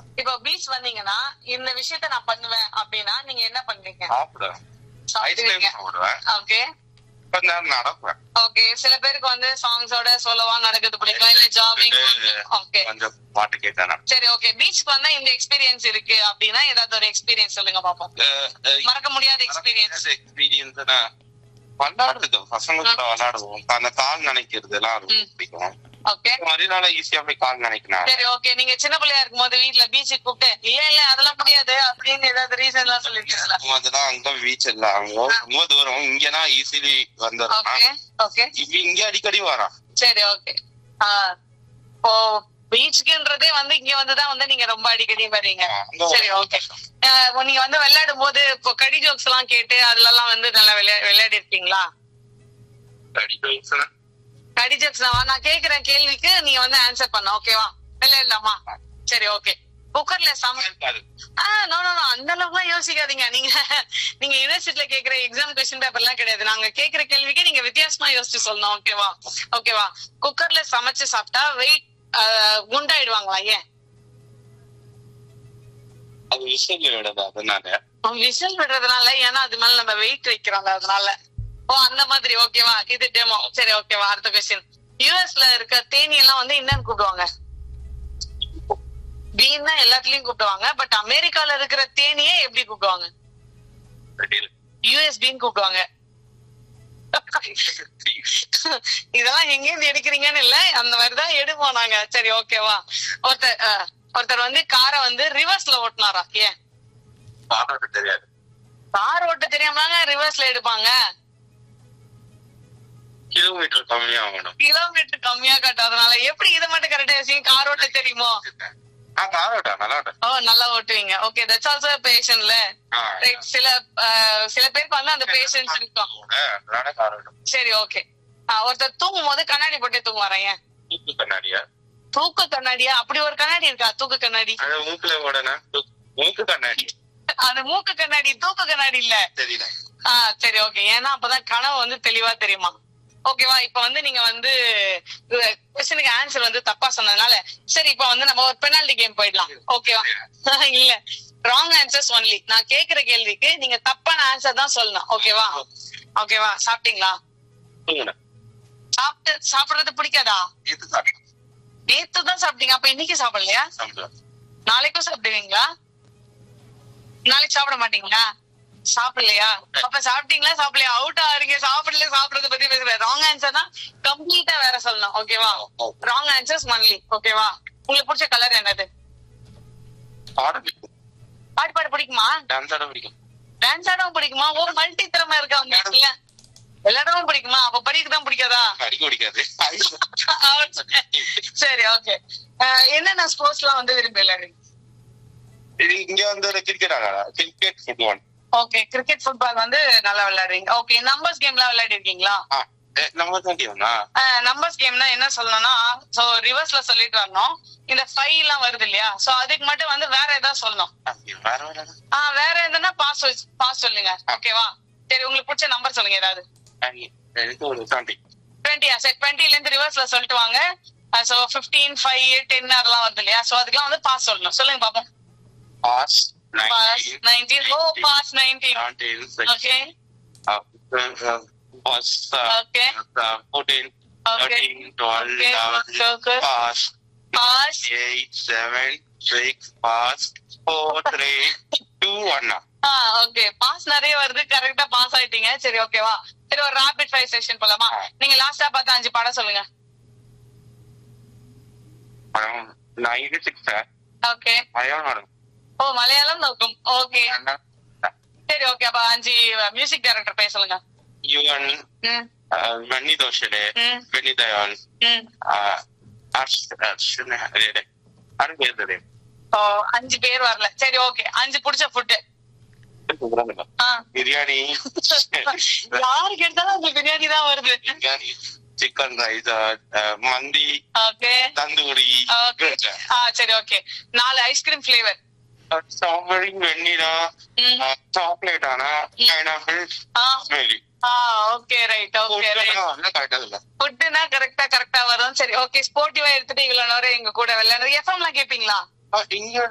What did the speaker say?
இப்போ பீச் வந்தீங்கன்னா இந்த விஷயத்த நான் பண்ணுவேன் அப்படின்னா நீங்க என்ன பண்ணுவீங்க சாப்பிடுவேன் ஐஸ்கிரீம் சாப்பிடுவேன் ஓகே கொஞ்ச நேரம் நடப்பேன் ஓகே சில பேருக்கு வந்து சாங்ஸோட சொல்லவா நடக்கிறது பிடிக்கும் இல்ல ஜாபிங் ஓகே கொஞ்சம் பாட்டு கேட்டேன் சரி ஓகே பீச்சுக்கு வந்தா இந்த எக்ஸ்பீரியன்ஸ் இருக்கு அப்படின்னா ஏதாவது ஒரு எக்ஸ்பீரியன்ஸ் சொல்லுங்க பாப்போம் மறக்க முடியாத எக்ஸ்பீரியன்ஸ் எக்ஸ்பீரியன்ஸ் விளையாடுறது பசங்க கூட விளையாடுவோம் அந்த கால் நினைக்கிறது எல்லாம் ரொம்ப ம். பிடிக்கும் ஓகே மறுநாள் ஈஸியா போய் கால் நினைக்கிறேன் சரி ஓகே நீங்க சின்ன பிள்ளையா இருக்கும்போது வீட்ல பீச்சுக்கு கூப்பிட்டு இல்ல இல்ல அதெல்லாம் முடியாது அப்படின்னு ஏதாவது ரீசன் எல்லாம் சொல்லிருக்கீங்களா அதெல்லாம் அங்க பீச் இல்ல அங்க ரொம்ப தூரம் இங்கன்னா ஈஸிலி வந்துடும் ஓகே ஓகே இங்க இங்க அடிக்கடி வரான் சரி ஓகே ஓ பீச்சுக்குன்றதே வந்து இங்க வந்துதான் வந்து நீங்க ரொம்ப அடிக்கடி வர்றீங்க அங்க சரி ஓகே நீங்க வந்து விளையாடும் போது இப்போ கடி ஜோக்ஸ் எல்லாம் கேட்டு அதுல எல்லாம் வந்து நல்லா விளையா விளையாடி இருக்கீங்களா அடிக்கடி கடி ஜோக்ஸ் நான் கேக்குற கேள்விக்கு நீங்க வந்து ஆன்சர் பண்ண ஓகேவா விளையாடலாமா சரி ஓகே குக்கர்ல சம இருக்காது ஆ நோ நோ நோ அந்த அளவுக்குலாம் யோசிக்காதீங்க நீங்க நீங்க யூனிவர்சிட்டில கேக்குற எக்ஸாம் கொஸ்டின் பேப்பர் எல்லாம் கிடையாது நாங்க கேக்குற கேள்விக்கு நீங்க வித்தியாசமா யோசிச்சு சொல்லணும் ஓகேவா ஓகேவா குக்கர்ல சமைச்சு சாப்பிட்டா வெயிட் குண்டாயிடுவாங்களா ஏன் அது விஷயம் விடாது அதனால விசில் விடுறதுனால ஏன்னா அது மேல நம்ம வெயிட் வைக்கிறோம்ல அதனால ஓ அந்த மாதிரி ஓகேவா இது டெமோ சரி ஓகேவா அடுத்த கொஸ்டின் யூஎஸ்ல இருக்க தேனி எல்லாம் வந்து என்னன்னு கூப்பிடுவாங்க பீன் தான் எல்லாத்துலயும் கூப்பிடுவாங்க பட் அமெரிக்கால இருக்கிற தேனியே எப்படி கூப்பிடுவாங்க யூஎஸ்பின்னு கூப்பிடுவாங்க இதெல்லாம் எங்க இருந்து எடுக்கிறீங்கன்னு இல்ல அந்த மாதிரிதான் எடுப்போம் நாங்க சரி ஓகேவா ஒருத்தர் அஹ், ஒருத்தர் வந்து காரை வந்து ரிவர்ஸ்ல ஓட்டினாரா ஏன் பாட்டு தெரியாது கார் ஓட்ட தெரியாமலாங்க ரிவர்ஸ்ல எடுப்பாங்க கிலோமீட்டர் கம்மியா ஆகணும் கிலோமீட்டர் கம்மியா காட்டாதனால எப்படி இதை மட்டும் கரெக்டா யோசிங்க கார் ஓட்ட தெரியுமோ நான் காரோட்டா நல்லா ஓட்டேன். ஓ நல்லா ஓட்டுவீங்க ஓகே தட்ஸ் ஆல்சோ பேஷன்ல ஆ, ரைட் சில அஹ், சில பேருக்கு வந்து அந்த பேஷன்ஸ் இருக்கும் கூட அதனால காரோட்டம் சரி ஓகே ஒருத்தர் தூங்கும் போது கண்ணாடி போட்டு தூங்குவாரா ஏன் மூக்கு கண்ணாடியா தூக்க கண்ணாடியா அப்படி ஒரு கண்ணாடி இருக்கா தூக்க கண்ணாடி அது மூக்குல உடனே மூக்கு கண்ணாடி அது மூக்கு கண்ணாடி தூக்க கண்ணாடி இல்ல தெரியல ஆ சரி ஓகே ஏன்னா அப்பதான் கனவு வந்து தெளிவா தெரியுமா ஓகேவா இப்ப வந்து நீங்க வந்து கொஸ்டினுக்கு ஆன்சர் வந்து தப்பா சொன்னதுனால சரி இப்ப வந்து நம்ம ஒரு பெனால்டி கேம் போயிடலாம் ஓகேவா இல்ல ராங் ஆன்சர்ஸ் ஒன்லி நான் கேக்குற கேள்விக்கு நீங்க தப்பான ஆன்சர் தான் சொல்லணும் ஓகேவா ஓகேவா சாப்பிட்டீங்களா தூங்குனேன் சாப்பிட்டு சாப்பிடுறது பிடிக்காதா இது சாப்பிட்டேன் நேத்து தான் சாப்பிட்டீங்க அப்ப இன்னைக்கு சாப்பிடலையா சாப்பிடுவேன் நாளைக்கும் சாப்பிடுவீங்களா நாளைக்கு சாப்பிட மாட்டீங்களா சாப்பிடலையா அப்ப சாப்பிட்டீங்களா சாப்பிடலையா அவுட் ஆறீங்க சாப்பிடல சாப்பிடறத பத்தி பேசுற ராங் ஆன்சர் தான் கம்ப்ளீட்டா வேற சொல்லணும் ஓகேவா ராங் ஆன்சர்ஸ் ஒன்லி ஓகேவா உங்களுக்கு பிடிச்ச கலர் என்னது பாடம் பிடிக்கும் பாட்டு பாட பிடிக்குமா டான்ஸ் ஆட பிடிக்கும் டான்ஸ் ஆடவும் பிடிக்குமா ஓ மல்டி திறமை இருக்கா உங்களுக்கு விளையாடவும் பிடிக்குமா அப்ப படிக்க தான் பிடிக்காதா அடிக்க பிடிக்காது சரி ஓகே என்னென்ன ஸ்போர்ட்ஸ் எல்லாம் வந்து விரும்பி விளையாடுங்க இது இங்க வந்து ஒரு கிரிக்கெட் ஆடா cricket football okay cricket football வந்து நல்லா விளையாடுவீங்க ஓகே நம்பர்ஸ் கேம் எல்லாம் விளையாடி இருக்கீங்களா நம்ம தான் டீம்னா நம்பர்ஸ் கேம்னா என்ன சொல்லணும்னா சோ ரிவர்ஸ்ல சொல்லிட்டு வரணும் இந்த ஃபைவ் எல்லாம் வருது இல்லையா சோ அதுக்கு மட்டும் வந்து வேற ஏதாவது சொல்லணும் வேற வேற ஆஹ் வேற எதுனா பாஸ் பாஸ் சொல்லுங்க ஓகேவா சரி உங்களுக்கு பிடிச்ச நம்பர் சொல்லுங்க ஏதாவது எனக்கு ஒரு டுவெண்ட்டி டுவெண்ட்டியா சரி டுவெண்ட்டில இருந்து ரிவர்ஸ்ல சொல்லிட்டு வாங்க சோ பிப்டீன் ஃபைவ் டென் அதெல்லாம் வருது இல்லையா சோ அதுக்கெல்லாம் வந்து பாஸ் சொல்லணும் சொல்லுங்க பாப்போம் pass pass nineteen oh pass nineteen okay pass okay fourteen okay thirteen twelve Okay. Eleven Okay. Pass pass eight seven six pass four three two ஒன்னா okay pass நிறைய வருது கரெக்டா பாஸ் ஆயிட்டீங்க சரி ஓகேவா சரி ஒரு ராபிட் ஃபைவ் செஷன் போலாமா நீங்க லாஸ்டா பார்த்த அஞ்சு படம் சொல்லுங்க ninety six okay Malayalam oh Malayalam நோக்கும் ஓகே சரி ஓகே அப்ப அஞ்சு மியூசிக் டைரக்டர் பேர் சொல்லுங்க யுவன் ம், வெண்ணி தோஷலே ம், வெண்ணி தயாள் ம். அருண் பேர் ஓ அஞ்சு பேர் வரல சரி ஓகே அஞ்சு பிடிச்ச ஃபுட்டு பிரியாணி யாருக்கு எடுத்தாலும் உங்களுக்கு பிரியாணி தான் வருது பிரியாணி சிக்கன் ரைஸ் மந்தி ஓகே தந்தூரி ஓகே ஆ சரி ஓகே நாலு ice cream flavour strawberry vanilla chocolate ஆனா பைனாப்பிள் ஆ ஸ்மெலி ஆ ஓகே ரைட் ஓகே ரைட் கரெக்டா இல்ல ஃபுட்டுனா கரெக்டா கரெக்டா வரும் சரி ஓகே ஸ்போர்ட்டிவா எடுத்துட்டு இவ்வளவு நேரம் எங்க கூட விளையாடுறது எஃப்எம் எல்லாம் கேப்பீங்களா இங்க